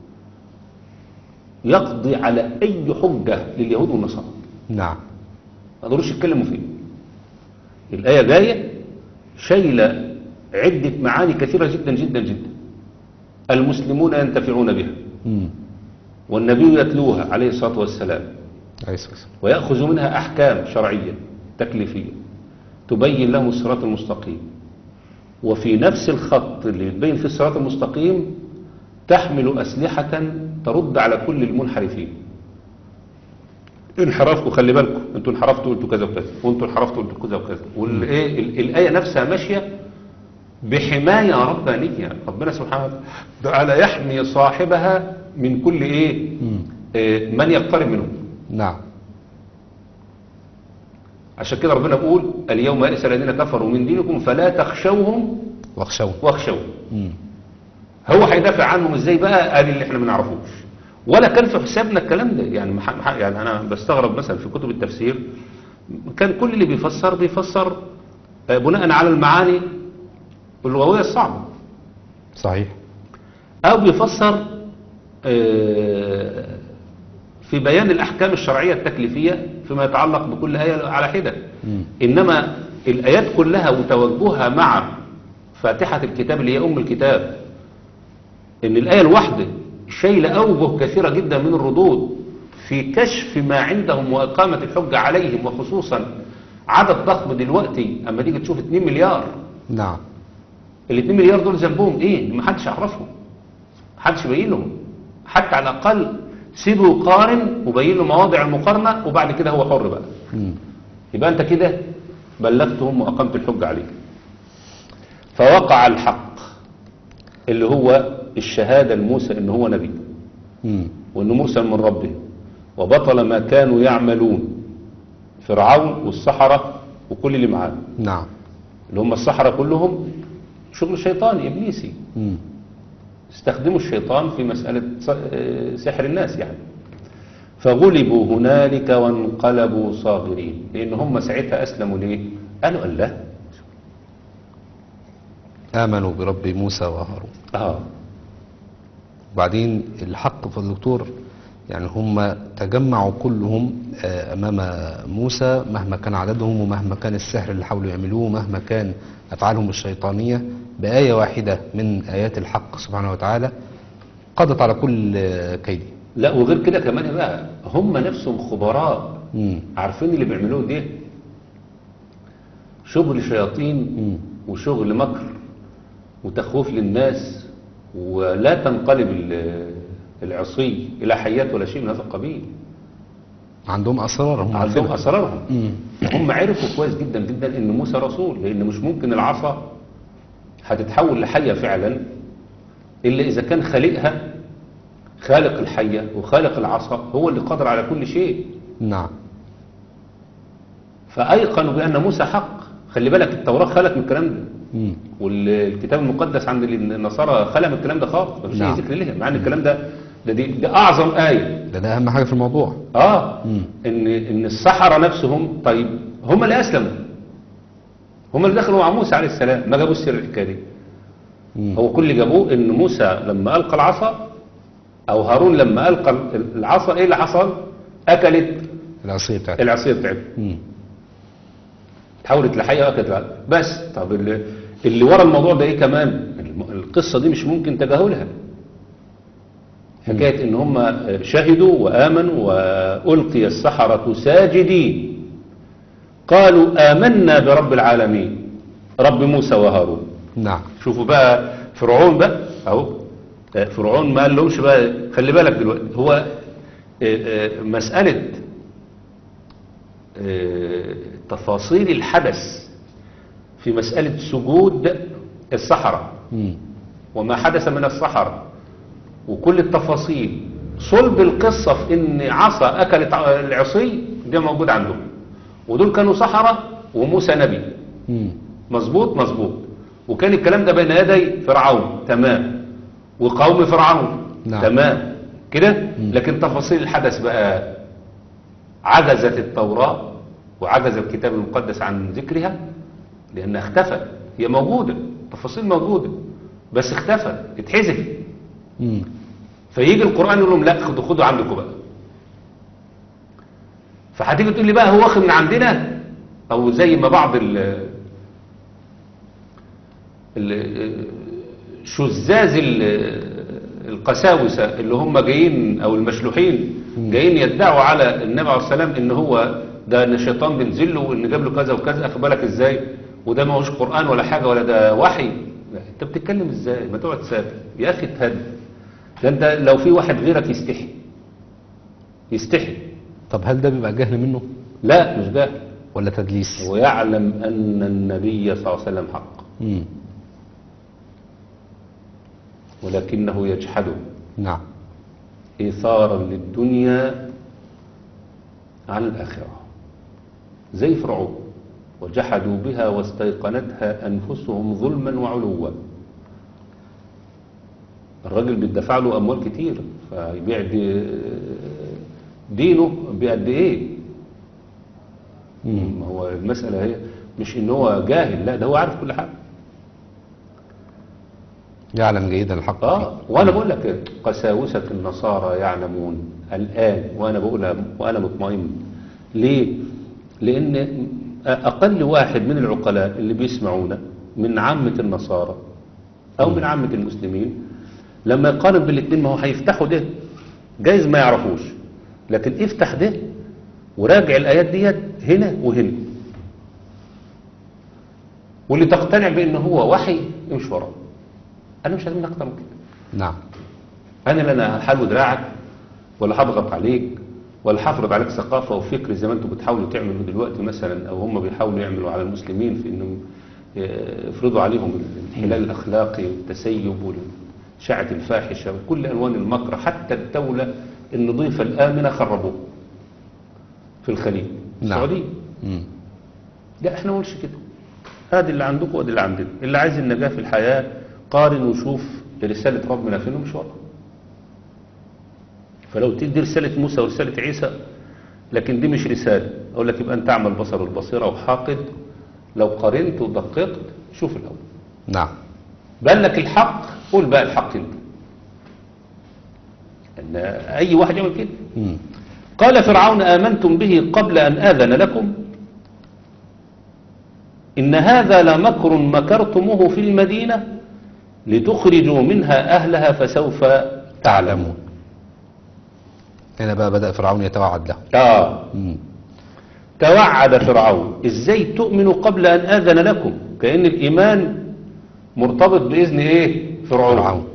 يقضي على أي حجة لليهود والنصارى نعم ما قدروش يتكلموا فيه الآية جاية شايلة عدة معاني كثيرة جدا جدا جدا المسلمون ينتفعون بها مم. والنبي يتلوها عليه الصلاة والسلام عليه الصلاة والسلام. ويأخذ منها أحكام شرعية تكليفية تبين لهم الصراط المستقيم وفي نفس الخط اللي يبين في الصراط المستقيم تحمل أسلحة ترد على كل المنحرفين انحرفوا خلي بالكم انتوا انحرفتوا قلتوا كذا وكذا وانتوا انحرفتوا قلتوا كذا وكذا والايه ال- الايه نفسها ماشيه بحمايه ربانيه ربنا سبحانه وتعالى يحمي صاحبها من كل ايه مم. آه، من يقترب منه نعم عشان كده ربنا بيقول اليوم يئس الذين كفروا من دينكم فلا تخشوهم واخشون واخشوا مم. هو هيدافع عنهم ازاي بقى قال اللي احنا ما نعرفوش ولا كان في حسابنا الكلام ده يعني مح- مح- يعني انا بستغرب مثلا في كتب التفسير كان كل اللي بيفسر بيفسر آه، بناء على المعاني اللغويه الصعبه صحيح او بيفسر آه، في بيان الأحكام الشرعية التكليفية فيما يتعلق بكل آية على حدة مم. إنما الآيات كلها وتوجهها مع فاتحة الكتاب اللي هي أم الكتاب إن الآية الواحدة شايلة أوجه كثيرة جدا من الردود في كشف ما عندهم وإقامة الحجة عليهم وخصوصا عدد ضخم دلوقتي أما تيجي تشوف 2 مليار نعم ال 2 مليار دول ذنبهم إيه؟ ما حدش يعرفهم حدش يبين لهم حتى على الأقل سيبه يقارن وبين له مواضع المقارنة وبعد كده هو حر بقى مم. يبقى أنت كده بلغتهم وأقمت الحجة عليك فوقع الحق اللي هو الشهادة لموسى إن هو نبي مم. وإن موسى من ربه وبطل ما كانوا يعملون فرعون والسحرة وكل اللي معاه نعم اللي هم السحرة كلهم شغل شيطاني إبليسي مم. استخدموا الشيطان في مسألة س- آه، سحر الناس يعني فغلبوا هنالك وانقلبوا صاغرين لأن هم ساعتها أسلموا ليه؟ قالوا الله آمنوا برب موسى وهارون آه وبعدين الحق في الدكتور يعني هم تجمعوا كلهم آه، أمام موسى مهما كان عددهم ومهما كان السحر اللي حاولوا يعملوه مهما كان أفعالهم الشيطانية بآية واحدة من آيات الحق سبحانه وتعالى قضت على كل آه، كيده لا وغير كده كمان بقى هم نفسهم خبراء مم. عارفين اللي بيعملوه ده شغل شياطين مم. وشغل مكر وتخويف للناس ولا تنقلب ال- العصي إلى حيات ولا شيء من هذا القبيل عندهم أسرار هم عندهم عارفينها. أسرارهم مم. هم عرفوا كويس جدا جدا ان موسى رسول لان مش ممكن العصا هتتحول لحية فعلا الا اذا كان خالقها خالق الحية وخالق العصا هو اللي قادر على كل شيء نعم فايقنوا بان موسى حق خلي بالك التوراة خلت من الكلام ده مم. والكتاب المقدس عند النصارى خلى من الكلام ده خالص مفيش نعم. اي ذكر ليها مع ان الكلام ده ده دي ده اعظم آية ده, ده أهم حاجة في الموضوع اه مم. ان ان السحرة نفسهم طيب هم اللي اسلموا هم اللي دخلوا مع موسى عليه السلام ما جابوش سر الحكايه دي مم. هو كل اللي جابوه ان موسى لما القى العصا او هارون لما القى العصا ايه اللي حصل اكلت العصية بتاعتها العصيه بتاعته مم. تحولت لحيه واكلت العصا. بس طب اللي, اللي ورا الموضوع ده ايه كمان الم- القصه دي مش ممكن تجاهلها حكايه ان هم شهدوا وامنوا والقي السحره ساجدين قالوا آمنا برب العالمين رب موسى وهارون نعم شوفوا بقى فرعون بقى اهو آه، فرعون ما قال لهمش بقى خلي بالك دلوقتي هو آه، آه، مسألة آه، تفاصيل الحدث في مسألة سجود السحرة مم. وما حدث من السحرة وكل التفاصيل صلب القصة في ان عصا اكلت ع- العصي ده موجود عندهم ودول كانوا سحرة وموسى نبي مم. مظبوط مظبوط وكان الكلام ده بين يدي فرعون تمام وقوم فرعون نعم. تمام كده لكن تفاصيل الحدث بقى عجزت التوراة وعجز الكتاب المقدس عن ذكرها لأنها اختفت هي موجودة تفاصيل موجودة بس اختفت اتحذفت مم. فيجي القرآن يقول لهم لا خدوا خدوا عندكم بقى فهتيجي تقول لي بقى هو واخد من عندنا او زي ما بعض ال ال- شزاز ال- القساوسة اللي هم جايين او المشلوحين جايين يدعوا على النبي عليه السلام ان هو ده ان الشيطان بينزل له وان جاب له كذا وكذا اخد بالك ازاي وده ما هوش قرآن ولا حاجة ولا ده وحي لا، انت بتتكلم ازاي ما تقعد ساكت يا اخي اتهد ده انت لو في واحد غيرك يستحي يستحي طب هل ده بيبقى جهل منه لا مش جاهل ولا تدليس ويعلم أن النبي صلى الله عليه وسلم حق مم. ولكنه يجحده نعم إيثارا للدنيا عن الآخرة زي فرعون وجحدوا بها واستيقنتها أنفسهم ظلما وعلوا الراجل بيدفع له أموال كتير فيبيع دي- دينه بقد إيه ما هو المسألة هي مش إن هو جاهل لا ده هو عارف كل حاجة يعلم جيدا الحق اه فيه. وانا بقول لك قساوسة النصارى يعلمون الآن وانا بقولها وانا مطمئن ليه لان اقل واحد من العقلاء اللي بيسمعونا من عامة النصارى او من عامة المسلمين لما يقارن بالاثنين ما هو هيفتحوا ده جايز ما يعرفوش لكن افتح ده وراجع الايات ديت هنا وهنا واللي تقتنع بان هو وحي يمشي وراه انا مش عايز منك اكتر من كده نعم انا لا انا هحلو دراعك ولا هضغط عليك ولا هفرض عليك ثقافه وفكر زي ما انتم بتحاولوا تعملوا دلوقتي مثلا او هم بيحاولوا يعملوا على المسلمين في انهم يفرضوا عليهم الانحلال الاخلاقي والتسيب والشعة الفاحشه وكل الوان المكر حتى الدوله النظيفه الامنه خربوها في الخليج نعم. السعوديه مم. لا احنا ما نقولش كده هذا اللي عندكم وادي اللي عندنا اللي عايز النجاة في الحياة قارن وشوف رسالة ربنا فين ومش ورا فلو تدي رسالة موسى ورسالة عيسى لكن دي مش رسالة اقول لك يبقى انت اعمل البصر والبصيرة وحاقد لو قارنت ودققت شوف الاول نعم بان لك الحق قول بقى الحق انت ان اي واحد يعمل كده مم. قال فرعون آمنتم به قبل أن آذن لكم إن هذا لمكر مكرتموه في المدينة لتخرجوا منها أهلها فسوف تعلمون هنا بقى بدأ فرعون يتوعد له آه مم. توعد فرعون إزاي تؤمنوا قبل أن آذن لكم كأن الإيمان مرتبط بإذن إيه فرعون, فرعون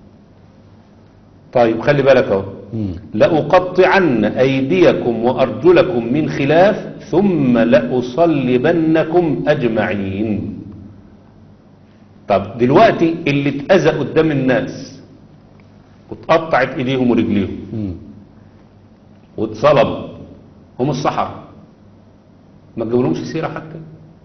طيب خلي بالك أهو مم. لأقطعن أيديكم وأرجلكم من خلاف ثم لأصلبنكم أجمعين طب دلوقتي اللي اتأذى قدام الناس واتقطعت إيديهم ورجليهم مم. واتصلب هم الصحراء ما تجيبولهمش سيرة حتى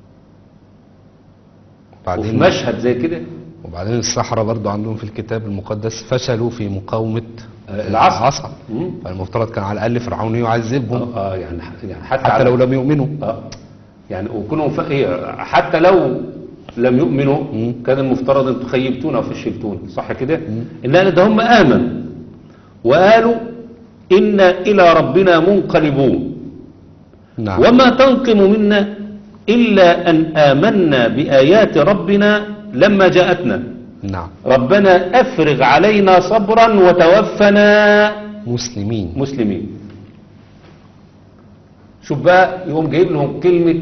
وفي وبعدين مشهد زي كده وبعدين الصحراء برضو عندهم في الكتاب المقدس فشلوا في مقاومة آه، العصر. العصر مم. فالمفترض كان على الأقل فرعون يعذبهم اه آه، يعني يعني حتى, حتى على- لو لم يؤمنوا اه يعني وكونوا ف... إيه حتى لو لم يؤمنوا مم. كان المفترض ان تخيبتونا وفشلتونا صح كده ان ده هم امنوا وقالوا انا الى ربنا منقلبون نعم وما تنقم منا الا ان امنا بايات ربنا لما جاءتنا نعم ربنا افرغ علينا صبرا وتوفنا مسلمين مسلمين شوف بقى يقوم جايب لهم كلمة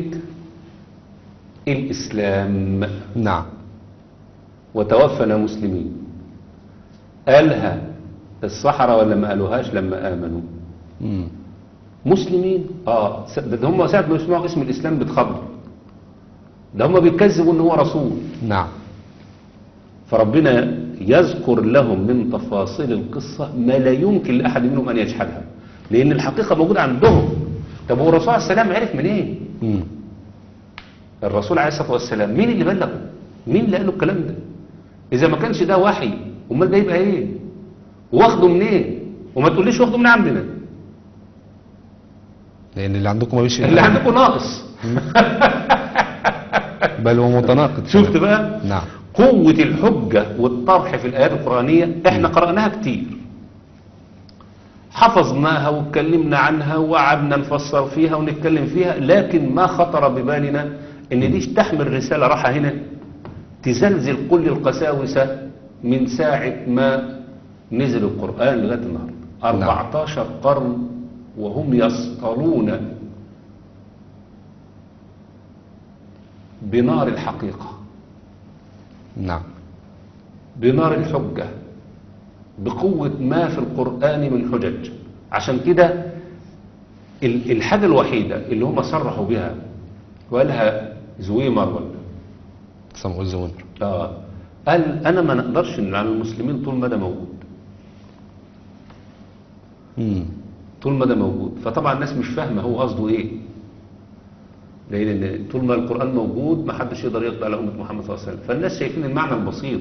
الإسلام نعم وتوفنا مسلمين قالها الصحراء ولا ما قالوهاش لما آمنوا مم. مسلمين اه س- ده هم ساعة ما يسمعوا اسم الإسلام بيتخضروا ده هم بيكذبوا ان هو رسول نعم فربنا يذكر لهم من تفاصيل القصة ما لا يمكن لأحد منهم أن يجحدها لأن الحقيقة موجودة عندهم طب هو الرسول عليه السلام عرف منين مم. الرسول عليه الصلاة والسلام مين اللي بلغه مين اللي قال له الكلام ده إذا ما كانش ده وحي أمال ده يبقى إيه واخده منين وما تقوليش واخده من عندنا لأن اللي عندكم ما بيش اللي عندكم ناقص بل هو متناقض شفت بقى نعم قوة الحجة والطرح في الآيات القرآنية احنا قرأناها كتير حفظناها واتكلمنا عنها وقعدنا نفسر فيها ونتكلم فيها لكن ما خطر ببالنا ان دي تحمل رسالة راحة هنا تزلزل كل القساوسة من ساعة ما نزل القرآن لغاية النهاردة 14 قرن وهم يصطلون بنار الحقيقة نعم بنار الحجة بقوة ما في القرآن من حجج عشان كده ال- الحاجة الوحيدة اللي هم صرحوا بها وقالها زويمر ولا سمعوا الزمر آه قال أنا ما نقدرش إن على المسلمين طول ما ده موجود مم. طول ما ده موجود فطبعا الناس مش فاهمة هو قصده إيه لأن طول ما القرآن موجود ما حدش يقدر يقضي على أمة محمد صلى الله عليه وسلم فالناس شايفين المعنى البسيط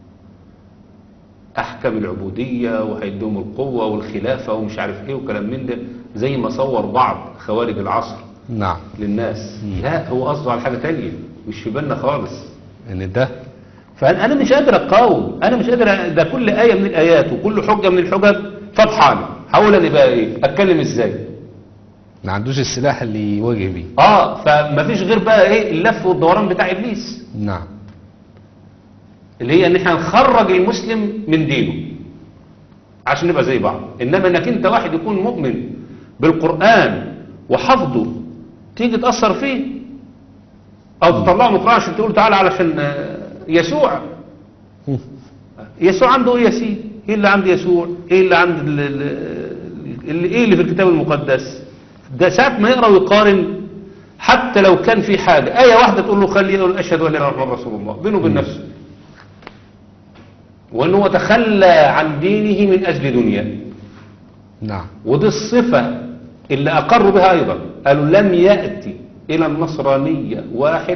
أحكام العبودية وهيدوم القوة والخلافة ومش عارف إيه وكلام من ده زي ما صور بعض خوارج العصر نعم للناس لا هو قصده على حاجة تانية مش في بالنا خالص ان ده فانا أنا مش قادر اقاوم انا مش قادر أ- ده كل ايه من الايات وكل حجه من الحجج فضحاني هقول انا بقى ايه اتكلم ازاي ما عندوش السلاح اللي يواجه بيه اه فما فيش غير بقى ايه اللف والدوران بتاع ابليس نعم اللي هي ان احنا نخرج المسلم من دينه عشان نبقى زي بعض انما انك انت واحد يكون مؤمن بالقرآن وحفظه تيجي تأثر فيه او تطلعه من القرآن عشان تقول تعالى علشان آه، يسوع يسوع عنده ايه يا سيدي ايه اللي عند يسوع ايه اللي عند ال- ال- اللي ايه اللي في الكتاب المقدس ده ساعة ما يقرأ ويقارن حتى لو كان في حاجة آية واحدة تقول له خليه يقول أشهد أن لا إله إلا الله رسول الله بينه وبين نفسه وأنه هو تخلى عن دينه من أجل دنيا نعم ودي الصفة اللي أقروا بها أيضا قالوا لم يأتي إلى النصرانية واحد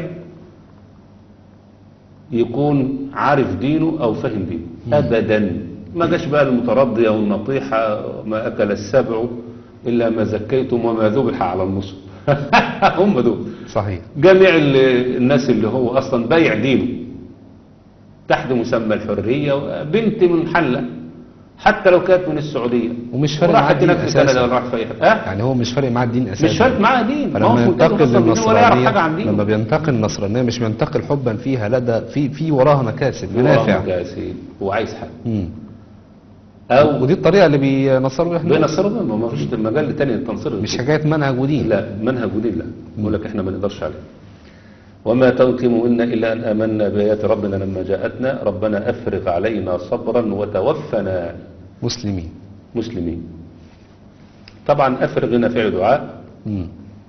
يكون عارف دينه أو فهم دينه أبدا ما جاش بقى المترضية والنطيحة ما أكل السبع إلا ما زكيتم وما ذبح على النصب هم دول صحيح جميع ال- الناس اللي هو أصلا بايع دينه تحت مسمى الحرية بنت من حلة حتى لو كانت من السعودية ومش فارق معاه وراحت الدين هناك في أساساً. كندا ولا راحت في أي حتة أه؟ يعني هو مش فارق معاه الدين اساسا مش فارق معاه دين ما فلما هوش ملتزم ينتقل أصلاً بدين ولا يعرف حاجة عن للنصرانية دينه لما بينتقل النصرانية مش بينتقل حبا فيها لا ده في في وراها مكاسب منافع كاسب هو عايز حاجة مم. أو ودي الطريقة اللي بينصروا بيها الناس. بينصروا ما ما فيش مجال تاني للتنصير مش حكاية منهج ودين لا منهج ودين لا يقول لك احنا ما نقدرش عليه وما تنقم منا إلا أن آمنا بآيات ربنا لما جاءتنا ربنا أفرغ علينا صبرا وتوفنا مسلمين مسلمين طبعا أفرغ هنا فعل دعاء مم.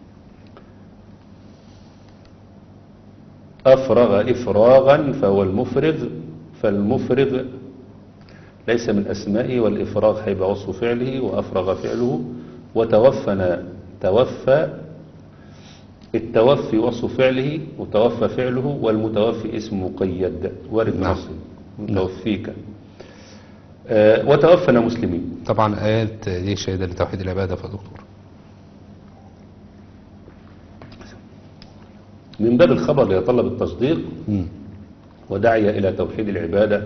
أفرغ إفراغا فهو المفرغ فالمفرغ ليس من أسمائه والإفراغ هيبقى وصف فعله وأفرغ فعله وتوفنا توفى التوفي وصف فعله وتوفى فعله والمتوفي اسم مقيد وارد نعم. نصي متوفيك آه، وتوفنا مسلمين طبعا آيات دي شهادة لتوحيد العبادة فدكتور من باب الخبر ليتطلب التصديق مم. وداعية إلى توحيد العبادة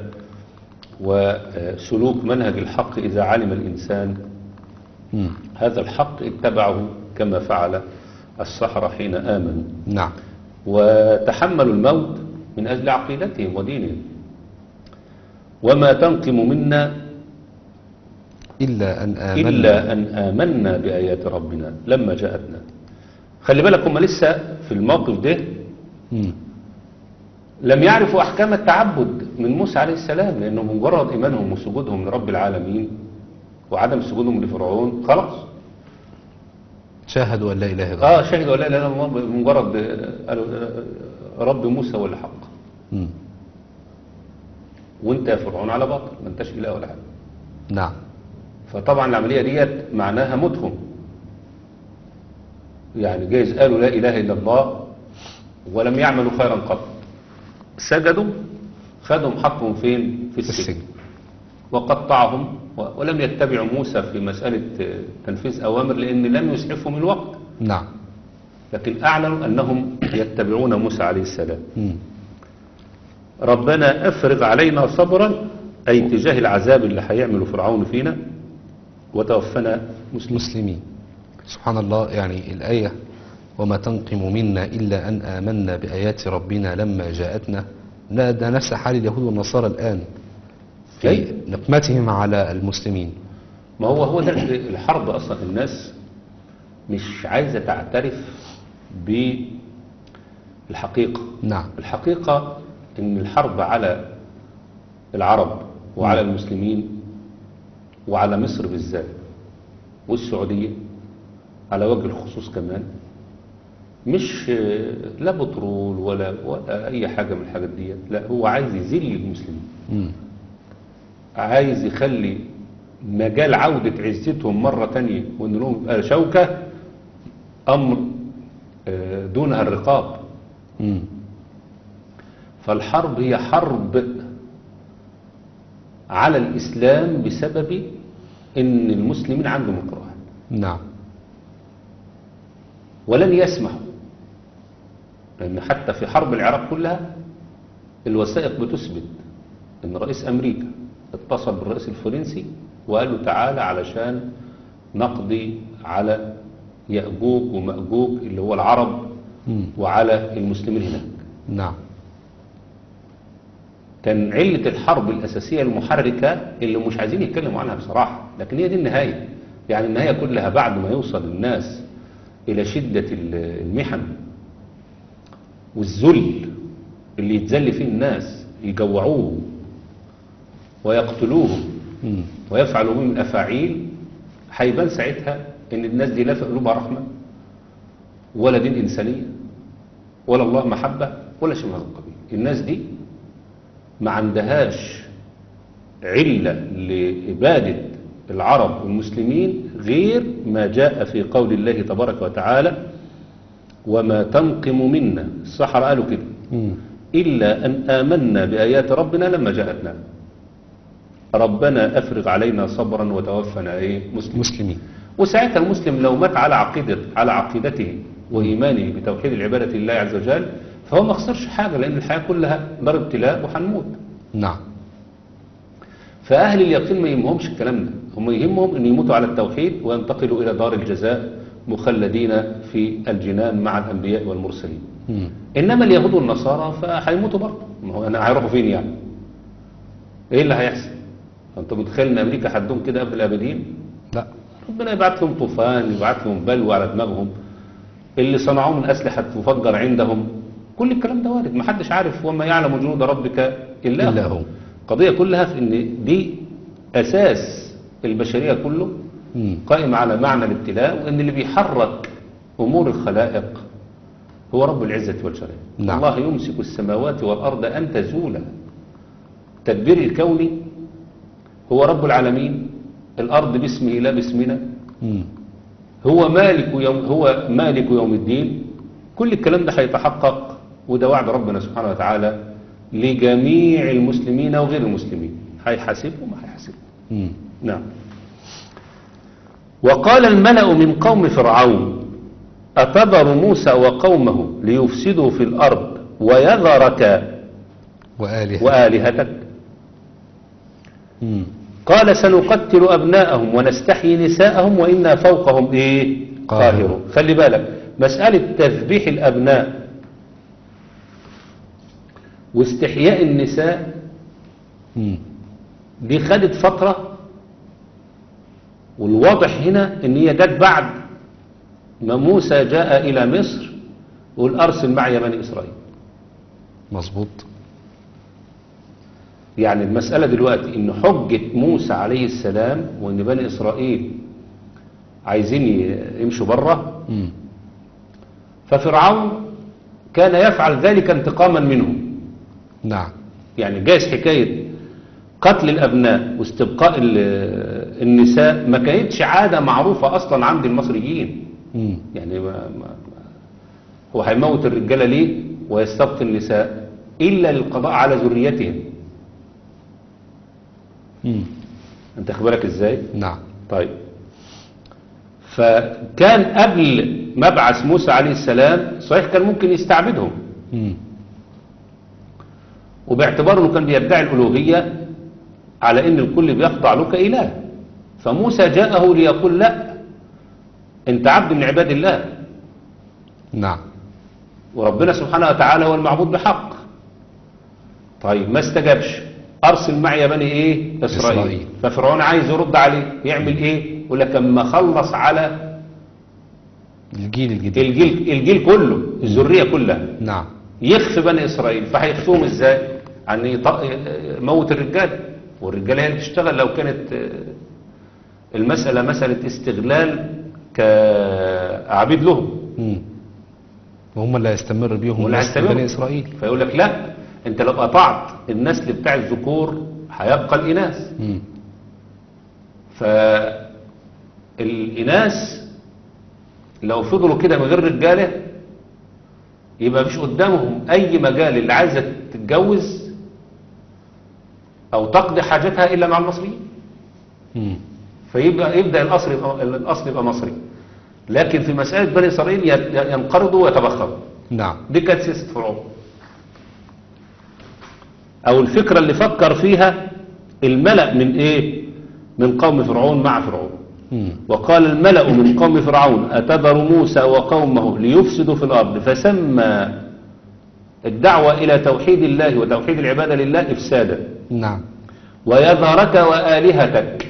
وسلوك منهج الحق إذا علم الإنسان مم. هذا الحق اتبعه كما فعل السحرة حين آمنوا نعم وتحملوا الموت من أجل عقيدتهم ودينهم وما تنقم منا إلا أن آمنا إلا أن آمنا بآيات ربنا لما جاءتنا خلي بالك هم لسه في الموقف ده مم. لم يعرفوا أحكام التعبد من موسى عليه السلام لأنه مجرد إيمانهم وسجودهم لرب العالمين وعدم سجودهم لفرعون خلاص شاهدوا أن لا إله إلا الله اه شهدوا لا اله الا الله بمجرد آه، قالوا آه، رب موسى ولا حق مم. وانت يا فرعون على باطل ما انتش اله ولا حاجه نعم فطبعا العمليه ديت معناها موتهم يعني جايز قالوا لا اله الا الله ولم يعملوا خيرا قط سجدوا خدهم حطهم فين في في السجن السجن وقطعهم و- ولم يتبعوا موسى في مسألة آه، تنفيذ أوامر لأن لم يسعفهم الوقت نعم لكن أعلنوا أنهم يتبعون موسى عليه السلام مم. ربنا أفرغ علينا صبرا أي تجاه العذاب اللي هيعمله فرعون فينا وتوفنا مسلمين مسلمين سبحان الله يعني الآية وما تنقم منا إلا أن آمنا بآيات ربنا لما جاءتنا لا ده نفس حال اليهود والنصارى الآن في أي. نقمتهم على المسلمين ما هو هو ده الحرب أصلا الناس مش عايزة تعترف بالحقيقة نعم الحقيقة ان الحرب على العرب وعلى المسلمين وعلى مصر بالذات والسعودية على وجه الخصوص كمان مش آه، لا بترول ولا, ولا اي حاجة من الحاجات دي لا هو عايز يذل المسلمين مم. عايز يخلي مجال عودة عزتهم مرة تانية وان لهم يبقى شوكة امر آه، دونها الرقاب مم. فالحرب هي حرب على الإسلام بسبب إن المسلمين عندهم القرآن نعم ولن يسمحوا لأن حتى في حرب العراق كلها الوثائق بتثبت ان رئيس امريكا اتصل بالرئيس الفرنسي وقال له تعالى علشان نقضي على يأجوج ومأجوج اللي هو العرب مم. وعلى المسلمين هناك نعم كان علة الحرب الأساسية المحركة اللي مش عايزين يتكلموا عنها بصراحة لكن هي دي النهاية يعني النهاية كلها بعد ما يوصل الناس إلى شدة ال- المحن والذل اللي يتذل فيه الناس يجوعوهم ويقتلوهم مم. ويفعلوا بهم الأفاعيل هيبان ساعتها إن الناس دي لا في قلوبها رحمة ولا دين إنسانية ولا الله محبة ولا شيء من هذا القبيل الناس دي ما عندهاش علة لإبادة العرب والمسلمين غير ما جاء في قول الله تبارك وتعالى وما تنقم منا السحر قالوا كده مم. إلا أن آمنا بآيات ربنا لما جاءتنا ربنا أفرغ علينا صبرا وتوفنا إيه مسلم مسلمين وساعتها المسلم لو مات على عقيدة على عقيدته وإيمانه بتوحيد العبادة لله عز وجل فهو ما خسرش حاجة لأن الحياة كلها دار ابتلاء وهنموت نعم فأهل اليقين ما يهمهمش الكلام ده هم يهمهم أن يموتوا على التوحيد وينتقلوا إلى دار الجزاء مخلدين في الجنان مع الأنبياء والمرسلين مم. إنما اليهود والنصارى فهيموتوا برضه ما هو أنا هيروحوا فين يعني إيه اللي هيحصل أنت متخيل إن أمريكا هتدوم كده في الأبدين لا ربنا يبعت لهم طوفان يبعت لهم بلوى على دماغهم اللي صنعوه من أسلحة تفجر عندهم كل الكلام ده وارد محدش عارف وما يعلم جنود ربك إلا, إلا هو. القضية كلها في إن دي أساس البشرية كله مم. قائم على معنى الابتلاء وإن اللي بيحرك أمور الخلائق هو رب العزة والجلال نعم. الله يمسك السماوات والأرض أن تزولا تدبير الكوني هو رب العالمين الأرض باسمه لا باسمنا مم. هو مالك يوم هو مالك يوم الدين كل الكلام ده هيتحقق وده وعد ربنا سبحانه وتعالى لجميع المسلمين وغير المسلمين هيحاسبهم هيحاسبهم مم. نعم وقال الملأ من قوم فرعون أتذر موسى وقومه ليفسدوا في الأرض ويذرك وآلهة وآلهتك مم. قال سنقتل أبناءهم ونستحيي نساءهم وإنا فوقهم إيه قاهرون. قاهرون خلي بالك مسألة تذبيح الأبناء واستحياء النساء مم. دي خدت فترة والواضح هنا ان هي جت بعد ما موسى جاء الى مصر والارسل معي بني اسرائيل مظبوط يعني المسألة دلوقتي ان حجة موسى عليه السلام وان بني اسرائيل عايزين ي- يمشوا بره مم. ففرعون كان يفعل ذلك انتقاما منهم نعم يعني جايز حكاية قتل الأبناء واستبقاء ال- النساء ما كانتش عادة معروفة أصلا عند المصريين مم. يعني ما ما ما هو هيموت الرجالة ليه ويستبقي النساء إلا للقضاء على ذريتهم مم. أنت بالك إزاي نعم طيب فكان قبل مبعث موسى عليه السلام صحيح كان ممكن يستعبدهم مم. وباعتباره انه كان بيدعي الالوهيه على ان الكل بيخضع له كاله فموسى جاءه ليقول لا انت عبد من عباد الله نعم وربنا سبحانه وتعالى هو المعبود بحق طيب ما استجابش ارسل معي يا بني ايه اسرائيل, إسرائيل. ففرعون عايز يرد عليه يعمل ايه يقول لك اما خلص على الجيل الجديد الجيل الجيل كله الذريه كلها نعم يخفي بني اسرائيل فهيخفوهم ازاي عن يط- يموت الرجال والرجاله هي اللي تشتغل لو كانت آه، المساله مساله استغلال كعبيد لهم مم. وهم اللي هيستمر بيهم واللي نسل هيستمروا. بني إسرائيل فيقول لك لا انت لو قطعت النسل بتاع الذكور هيبقى الاناث مم. فالإناث لو فضلوا كده من غير رجالة يبقى مفيش قدامهم أي مجال اللي عايزة تتجوز أو تقضي حاجتها إلا مع المصريين مم. فيبقى يبدأ الأصل يبقى, الأصل يبقى مصري لكن في مسألة بني إسرائيل ي- ينقرضوا ويتبخروا نعم دي كانت سياسة فرعون او الفكرة اللي فكر فيها الملأ من ايه من قوم فرعون مع فرعون مم. وقال الملأ من قوم فرعون أتذر موسى وقومه ليفسدوا في الأرض فسمى الدعوة إلى توحيد الله وتوحيد العبادة لله إفسادا نعم ويذرك وآلهتك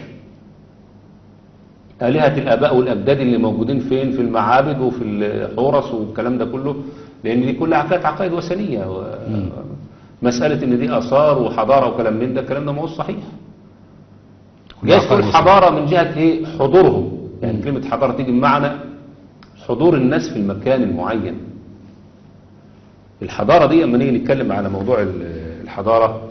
آلهة الآباء والأجداد اللي موجودين فين في المعابد وفي الحورس والكلام ده كله لأن دي كلها كانت عقائد وثنية و- مسألة إن دي آثار وحضارة وكلام من ده الكلام ده ما هو صحيح كلها جايز تقول عقائد حضارة من جهة إيه حضورهم يعني كلمة حضارة تيجي بمعنى حضور الناس في المكان المعين الحضارة دي لما نيجي نتكلم على موضوع ال- الحضارة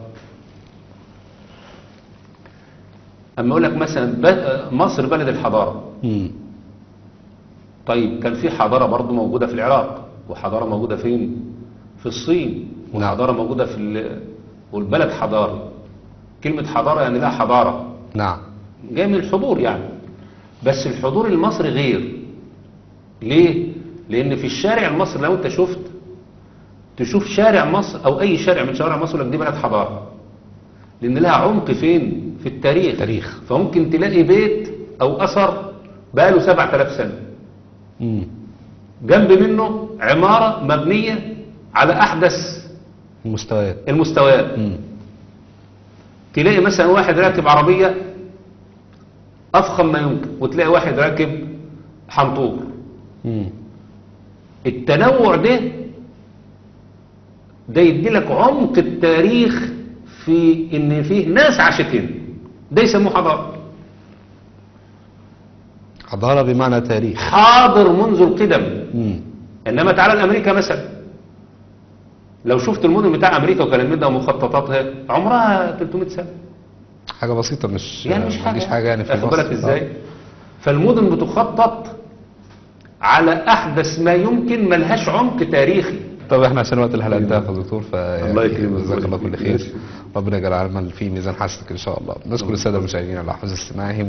أما أقول لك مثلا ب- مصر بلد الحضارة مم. طيب كان في حضارة برضو موجودة في العراق وحضارة موجودة فين في الصين نعم. وحضارة موجودة في ال... والبلد حضاري كلمة حضارة يعني لها حضارة نعم جاي من الحضور يعني بس الحضور المصري غير ليه لان في الشارع المصري لو انت شفت تشوف شارع مصر او اي شارع من شوارع مصر لك دي بلد حضاره لان لها عمق فين في التاريخ تاريخ. فممكن تلاقي بيت او اثر بقاله 7000 سنه مم. جنب منه عماره مبنيه على احدث المستويات المستويات مم. تلاقي مثلا واحد راكب عربية أفخم ما يمكن وتلاقي واحد راكب حنطور مم. التنوع ده ده يدي لك عمق التاريخ في ان فيه ناس عاشت هنا ده يسموه حضارة حضارة بمعنى تاريخ حاضر منذ القدم مم. انما تعالى لامريكا مثلا لو شفت المدن بتاع امريكا وكلام من ده ومخططاتها عمرها 300 سنه حاجة بسيطة مش يعني مش ما حاجة تجيش حاجة يعني في واخد بالك الوسط. ازاي فالمدن بتخطط على احدث ما يمكن ملهاش عمق تاريخي طب احنا عشان وقت الحلقه انتهى يا دكتور ف الله يكرمك. جزاك الله كل خير ماشي. ربنا يجعل العمل في ميزان حسنك ان شاء الله نشكر الساده المشاهدين على حسن استماعهم